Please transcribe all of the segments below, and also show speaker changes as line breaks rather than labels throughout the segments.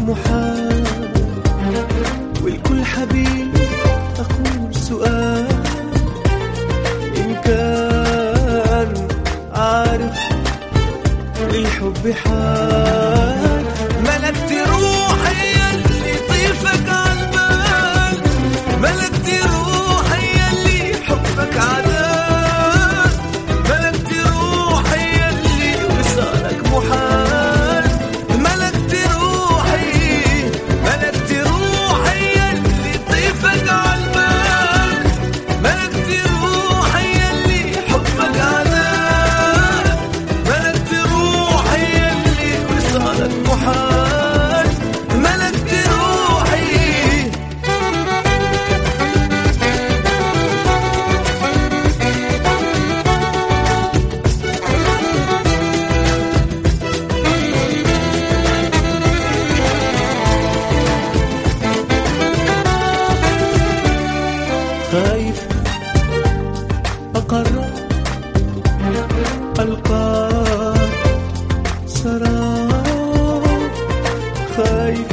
محال والكل حبيب أقول سؤال إن كان عارف للحب حال ملكت روحي اللي طيفك عالبال ملكت روحي اللي حبك عذاب ملكت روحي اللي وصالك محال ملكت روحي ملكت روحي اللي طيفك عالبال ملكت روحي اللي حبك عذاب ملكت روحي اللي وصالك محال ملكت روحي خايف أقرب ألقاك سراب خايف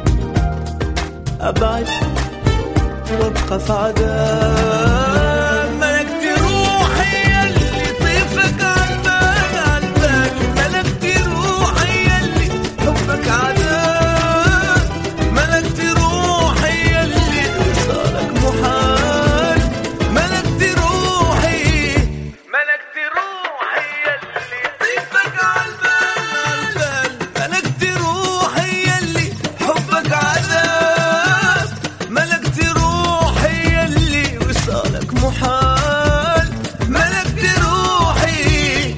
أبعد وأبقى في عذاب ملكت روحي اللي طيفك عالبال عالبال ملكت روحي اللي حبك عذاب ملكت روحي اللي وصالك محال ملكت روحي ملكت روحي اللي طيفك عالبال عالبال ملكت روحي اللي حبك عذاب ملكت روحي اللي وصالك محال ملكت روحي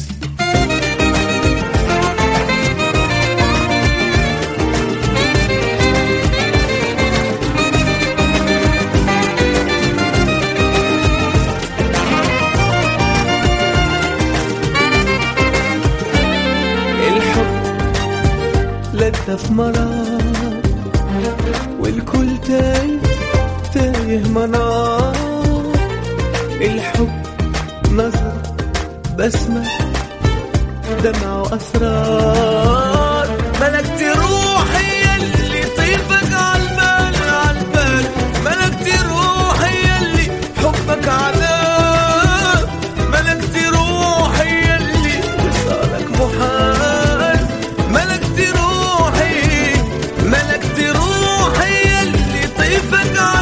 الحب لذة في مرار والكل تايه تايه منار الحب نظر بسمة دمع وأسرار ملكت روحي اللي طيبك عالبال عالبال ملكت روحي اللي حبك عذاب ملكت روحي اللي وصالك محال ملكت روحي ملكت روحي اللي طيبك عالبال